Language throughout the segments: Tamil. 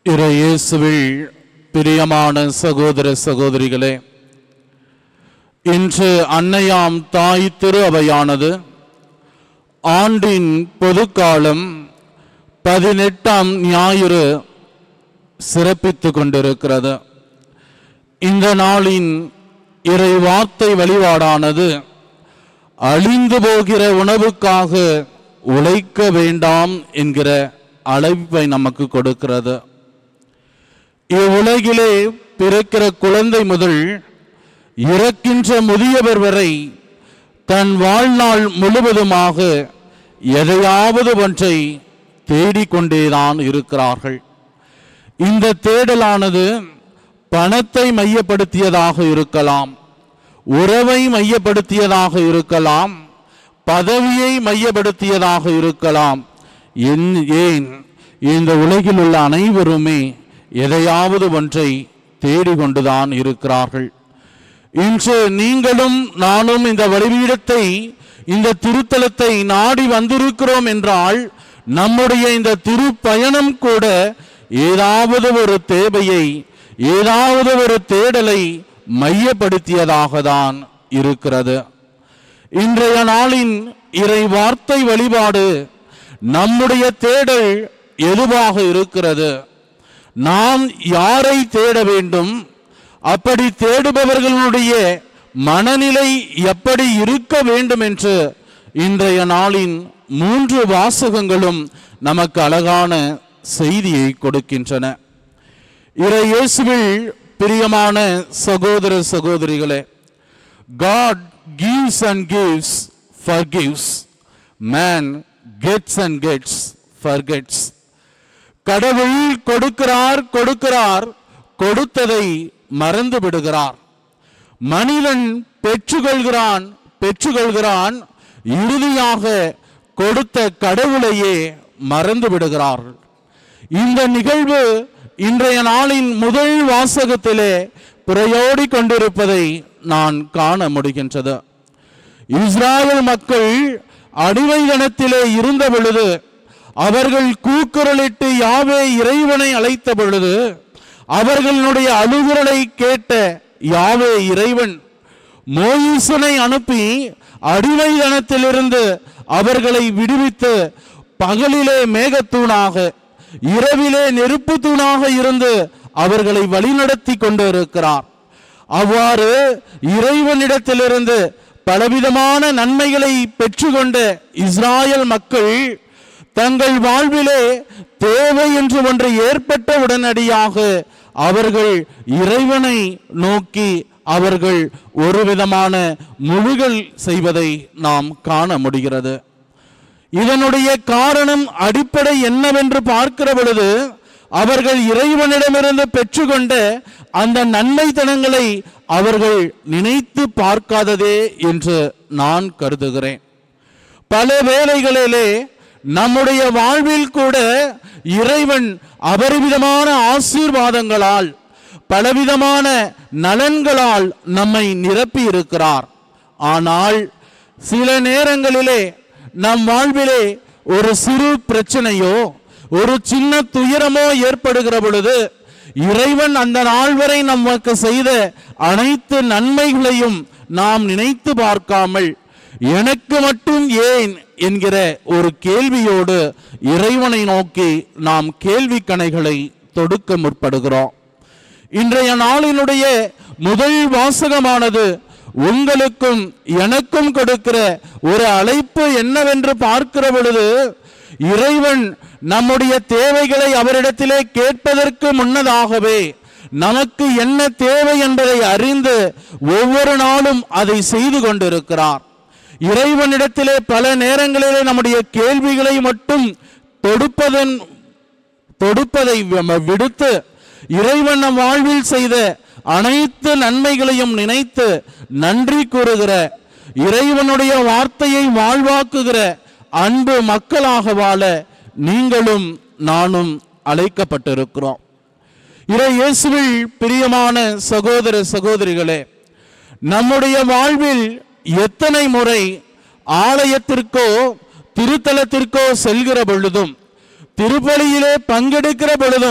இறை இயேசுவில் பிரியமான சகோதர சகோதரிகளே இன்று அன்னையாம் தாய் திரு அவையானது ஆண்டின் பொதுக்காலம் பதினெட்டாம் ஞாயிறு சிறப்பித்துக் கொண்டிருக்கிறது இந்த நாளின் இறை வார்த்தை வழிபாடானது அழிந்து போகிற உணவுக்காக உழைக்க வேண்டாம் என்கிற அழைப்பை நமக்கு கொடுக்கிறது இவ்வுலகிலே பிறக்கிற குழந்தை முதல் இறக்கின்ற முதியவர் வரை தன் வாழ்நாள் முழுவதுமாக எதையாவது ஒன்றை தேடிக்கொண்டேதான் இருக்கிறார்கள் இந்த தேடலானது பணத்தை மையப்படுத்தியதாக இருக்கலாம் உறவை மையப்படுத்தியதாக இருக்கலாம் பதவியை மையப்படுத்தியதாக இருக்கலாம் என்- ஏன் இந்த உலகில் உள்ள அனைவருமே எதையாவது ஒன்றை தேடிக்கொண்டுதான் இருக்கிறார்கள் இன்று நீங்களும் நானும் இந்த வழிபீடத்தை இந்த திருத்தலத்தை நாடி வந்திருக்கிறோம் என்றால் நம்முடைய இந்த திருப்பயணம் கூட ஏதாவது ஒரு தேவையை ஏதாவது ஒரு தேடலை மையப்படுத்தியதாக தான் இருக்கிறது இன்றைய நாளின் இறை வார்த்தை வழிபாடு நம்முடைய தேடல் எதுவாக இருக்கிறது நாம் யாரை தேட வேண்டும் அப்படி தேடுபவர்களுடைய மனநிலை எப்படி இருக்க வேண்டும் என்று இன்றைய நாளின் மூன்று வாசகங்களும் நமக்கு அழகான செய்தியை கொடுக்கின்றன இறை இயேசுவில் பிரியமான சகோதர சகோதரிகளே God gives and gives, forgives. Man gets and gets, forgets. கடவுள் கொடுக்கிறார் கொடுக்கிறார் கொடுத்ததை மறந்து விடுகிறார் மனிதன் பெற்றுக்கொள்கிறான் பெற்றுக்கொள்கிறான் இறுதியாக கொடுத்த கடவுளையே மறந்து விடுகிறார்கள் இந்த நிகழ்வு இன்றைய நாளின் முதல் வாசகத்திலே புறையோடி கொண்டிருப்பதை நான் காண முடிகின்றது இஸ்ராயல் மக்கள் அடிமைதனத்திலே இருந்த பொழுது அவர்கள் கூக்குரலிட்டு யாவே இறைவனை அழைத்த பொழுது அவர்களுடைய அழுகுரலை கேட்ட யாவே இறைவன் மோயிசனை அனுப்பி அடிமைதனத்திலிருந்து அவர்களை விடுவித்து பகலிலே மேகத்தூணாக இரவிலே நெருப்பு தூணாக இருந்து அவர்களை வழிநடத்தி கொண்டு இருக்கிறார் அவ்வாறு இறைவனிடத்திலிருந்து பலவிதமான நன்மைகளை பெற்றுக்கொண்ட இஸ்ராயல் மக்கள் தங்கள் வாழ்விலே தேவை என்று ஒன்று ஏற்பட்ட உடனடியாக அவர்கள் இறைவனை நோக்கி அவர்கள் ஒரு விதமான முழுகல் செய்வதை நாம் காண முடிகிறது இதனுடைய காரணம் அடிப்படை என்னவென்று பார்க்கிற பொழுது அவர்கள் இறைவனிடமிருந்து பெற்றுக்கொண்ட அந்த நன்மைத்தனங்களை அவர்கள் நினைத்து பார்க்காததே என்று நான் கருதுகிறேன் பல வேளைகளிலே நம்முடைய வாழ்வில் கூட இறைவன் அபரிவிதமான ஆசீர்வாதங்களால் பலவிதமான நலன்களால் நம்மை நிரப்பி இருக்கிறார் ஆனால் சில நேரங்களிலே நம் வாழ்விலே ஒரு சிறு பிரச்சனையோ ஒரு சின்ன துயரமோ ஏற்படுகிற பொழுது இறைவன் அந்த நாள் வரை நமக்கு செய்த அனைத்து நன்மைகளையும் நாம் நினைத்து பார்க்காமல் எனக்கு மட்டும் ஏன் என்கிற ஒரு கேள்வியோடு இறைவனை நோக்கி நாம் கேள்வி கணைகளை தொடுக்க முற்படுகிறோம் இன்றைய நாளினுடைய முதல் வாசகமானது உங்களுக்கும் எனக்கும் கொடுக்கிற ஒரு அழைப்பு என்னவென்று பார்க்கிற பொழுது இறைவன் நம்முடைய தேவைகளை அவரிடத்திலே கேட்பதற்கு முன்னதாகவே நமக்கு என்ன தேவை என்பதை அறிந்து ஒவ்வொரு நாளும் அதை செய்து கொண்டிருக்கிறார் இறைவனிடத்திலே பல நேரங்களிலே நம்முடைய கேள்விகளை மட்டும் தொடுப்பதன் தொடுப்பதை வ- விடுத்து இறைவன் நம் வாழ்வில் செய்த அனைத்து நன்மைகளையும் நினைத்து நன்றி கூறுகிற இறைவனுடைய வார்த்தையை வாழ்வாக்குகிற அன்பு மக்களாக வாழ நீங்களும் நானும் அழைக்கப்பட்டிருக்கிறோம் இறை இயேசுவில் பிரியமான சகோதர சகோதரிகளே நம்முடைய வாழ்வில் எத்தனை முறை ஆலயத்திற்கோ திருத்தலத்திற்கோ செல்கிற பொழுதும் திருப்பலியிலே பங்கெடுக்கிற பொழுதும்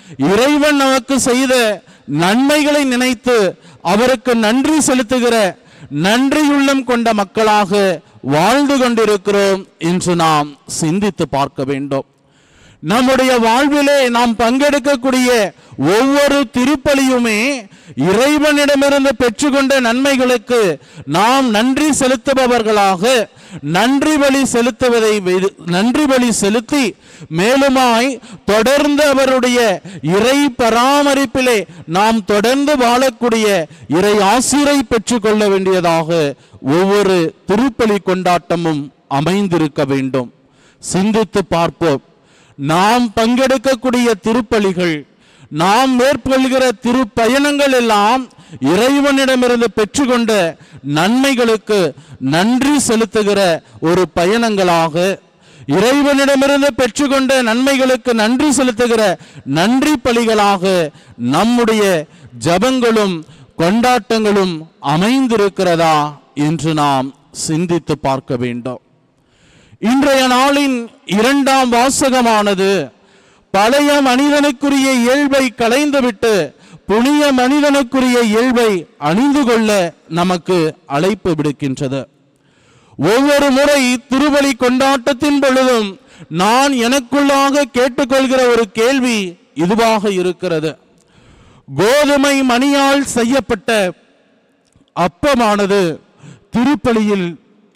இறைவன் நமக்கு செய்த நன்மைகளை நினைத்து அவருக்கு நன்றி செலுத்துகிற நன்றியுள்ளம் கொண்ட மக்களாக வாழ்ந்து கொண்டிருக்கிறோம் என்று நாம் சிந்தித்து பார்க்க வேண்டும் நம்முடைய வாழ்விலே நாம் பங்கெடுக்கக்கூடிய ஒவ்வொரு திருப்பலியுமே இறைவனிடமிருந்து பெற்றுக்கொண்ட நன்மைகளுக்கு நாம் நன்றி செலுத்துபவர்களாக நன்றி பலி செலுத்துவதை வி- நன்றி பலி செலுத்தி மேலுமாய் தொடர்ந்து அவருடைய இறை பராமரிப்பிலே நாம் தொடர்ந்து வாழக்கூடிய இறை ஆசிரை பெற்றுக்கொள்ள வேண்டியதாக ஒவ்வொரு திருப்பலி கொண்டாட்டமும் அமைந்திருக்க வேண்டும் சிந்தித்து பார்ப்போம் நாம் பங்கெடுக்கக்கூடிய திருப்பலிகள் நாம் மேற்கொள்கிற திருப்பயணங்கள் எல்லாம் இறைவனிடமிருந்து பெற்றுக்கொண்ட நன்மைகளுக்கு நன்றி செலுத்துகிற ஒரு பயணங்களாக இறைவனிடமிருந்து பெற்றுக்கொண்ட நன்மைகளுக்கு நன்றி செலுத்துகிற நன்றி பலிகளாக நம்முடைய ஜபங்களும் கொண்டாட்டங்களும் அமைந்திருக்கிறதா என்று நாம் சிந்தித்து பார்க்க வேண்டும் இன்றைய நாளின் இரண்டாம் வாசகமானது பழைய மனிதனுக்குரிய இயல்பை களைந்துவிட்டு புனிய மனிதனுக்குரிய இயல்பை அணிந்து கொள்ள நமக்கு அழைப்பு விடுக்கின்றது ஒவ்வொரு முறை திருவழி கொண்டாட்டத்தின் பொழுதும் நான் எனக்குள்ளாக கேட்டுக்கொள்கிற ஒரு கேள்வி இதுவாக இருக்கிறது கோதுமை மணியால் செய்யப்பட்ட அப்பமானது திருப்பலியில்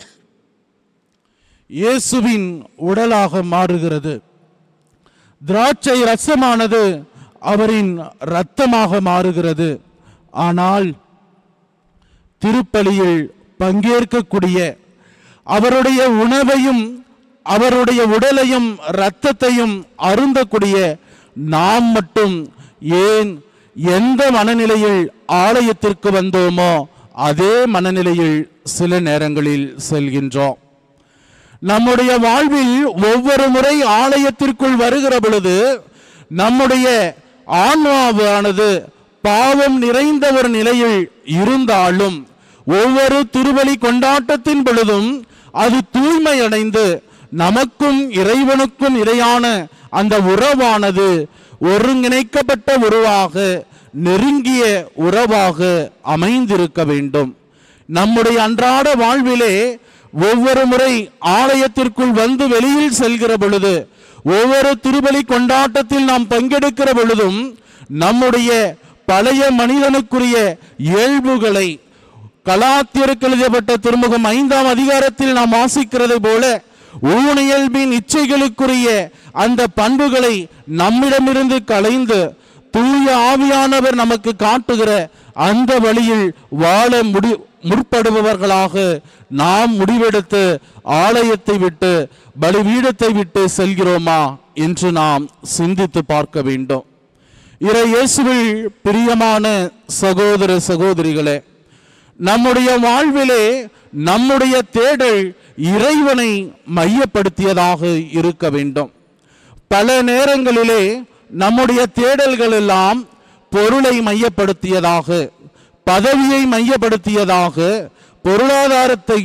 இயேசுவின் உடலாக மாறுகிறது திராட்சை ரசமானது அவரின் இரத்தமாக மாறுகிறது ஆனால் திருப்பலியில் பங்கேற்கக்கூடிய அவருடைய உணவையும் அவருடைய உடலையும் இரத்தத்தையும் அருந்தக்கூடிய நாம் மட்டும் ஏன் எந்த மனநிலையில் ஆலயத்திற்கு வந்தோமோ அதே மனநிலையில் சில நேரங்களில் செல்கின்றோம் நம்முடைய வாழ்வில் ஒவ்வொரு முறை ஆலயத்திற்குள் வருகிற பொழுது நம்முடைய ஆன்மாவானது பாவம் நிறைந்த ஒரு நிலையில் இருந்தாலும் ஒவ்வொரு திருவலி கொண்டாட்டத்தின் பொழுதும் அது தூய்மையடைந்து நமக்கும் இறைவனுக்கும் இடையான அந்த உறவானது ஒருங்கிணைக்கப்பட்ட உறவாக நெருங்கிய உறவாக அமைந்திருக்க வேண்டும் நம்முடைய அன்றாட வாழ்விலே ஒவ்வொரு முறை ஆலயத்திற்குள் வந்து வெளியில் செல்கிற பொழுது ஒவ்வொரு திருபலி கொண்டாட்டத்தில் நாம் பங்கெடுக்கிற பொழுதும் நம்முடைய பழைய மனிதனுக்குரிய இயல்புகளை கலாத்தியருக்கு எழுதப்பட்ட திருமுகம் ஐந்தாம் அதிகாரத்தில் நாம் வாசிக்கிறது போல ஊனியல்பின் இச்சைகளுக்குரிய அந்த பண்புகளை நம்மிடமிருந்து களைந்து தூய ஆவியானவர் நமக்கு காட்டுகிற அந்த வழியில் வாழ முடி முற்படுபவர்களாக நாம் முடிவெடுத்து ஆலயத்தை விட்டு பலிபீடத்தை விட்டு செல்கிறோமா என்று நாம் சிந்தித்து பார்க்க வேண்டும் இறை இயேசுவில் பிரியமான சகோதர சகோதரிகளே நம்முடைய வாழ்விலே நம்முடைய தேடல் இறைவனை மையப்படுத்தியதாக இருக்க வேண்டும் பல நேரங்களிலே நம்முடைய தேடல்கள் எல்லாம் பொருளை மையப்படுத்தியதாக பதவியை மையப்படுத்தியதாக பொருளாதாரத்தை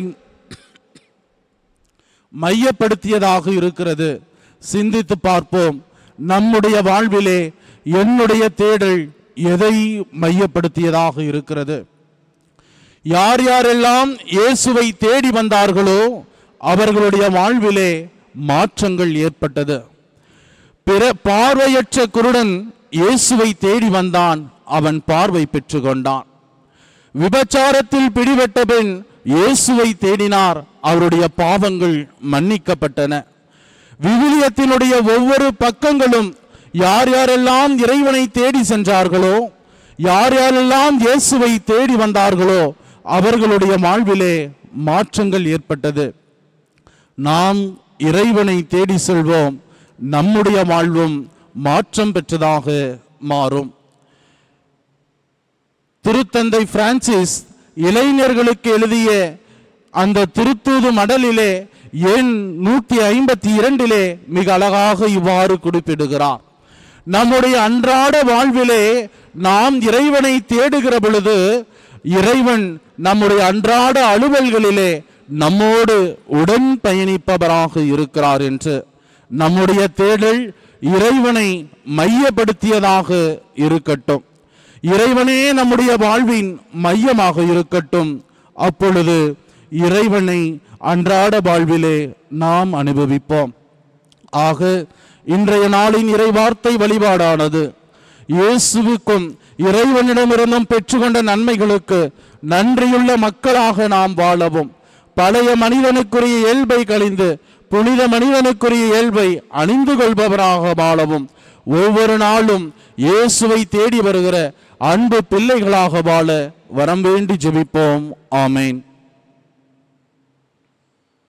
மையப்படுத்தியதாக இருக்கிறது சிந்தித்து பார்ப்போம் நம்முடைய வாழ்விலே என்னுடைய தேடல் எதை மையப்படுத்தியதாக இருக்கிறது யார் யாரெல்லாம் இயேசுவை தேடி வந்தார்களோ அவர்களுடைய வாழ்விலே மாற்றங்கள் ஏற்பட்டது பிற பார்வையற்ற குருடன் இயேசுவை தேடி வந்தான் அவன் பார்வை பெற்றுக்கொண்டான் விபச்சாரத்தில் பிடிபட்ட பெண் இயேசுவை தேடினார் அவருடைய பாவங்கள் மன்னிக்கப்பட்டன விவிலியத்தினுடைய ஒவ்வொரு பக்கங்களும் யார் யாரெல்லாம் இறைவனை தேடி சென்றார்களோ யார் யாரெல்லாம் இயேசுவை தேடி வந்தார்களோ அவர்களுடைய வாழ்விலே மாற்றங்கள் ஏற்பட்டது நாம் இறைவனை தேடி செல்வோம் நம்முடைய வாழ்வும் மாற்றம் பெற்றதாக மாறும் திருத்தந்தை பிரான்சிஸ் இளைஞர்களுக்கு எழுதிய அந்த திருத்தூது மடலிலே எண் நூற்றி ஐம்பத்தி இரண்டிலே மிக அழகாக இவ்வாறு குறிப்பிடுகிறார் நம்முடைய அன்றாட வாழ்விலே நாம் இறைவனை தேடுகிற பொழுது இறைவன் நம்முடைய அன்றாட அலுவல்களிலே நம்மோடு உடன் பயணிப்பவராக இருக்கிறார் என்று நம்முடைய தேடல் இறைவனை மையப்படுத்தியதாக இருக்கட்டும் இறைவனே நம்முடைய வாழ்வின் மையமாக இருக்கட்டும் அப்பொழுது இறைவனை அன்றாட வாழ்விலே நாம் அனுபவிப்போம் ஆக இன்றைய நாளின் இறைவார்த்தை வழிபாடானது இயேசுவுக்கும் இறைவனிடமிருந்தும் பெற்றுக்கொண்ட நன்மைகளுக்கு நன்றியுள்ள மக்களாக நாம் வாழவும் பழைய மனிதனுக்குரிய இயல்பை கழிந்து புனித மனிதனுக்குரிய இயல்பை அணிந்து கொள்பவராக வாழவும் ஒவ்வொரு நாளும் இயேசுவை தேடி வருகிற அன்பு பிள்ளைகளாக வாழ வரம் வேண்டி ஜெபிப்போம் ஆமேன்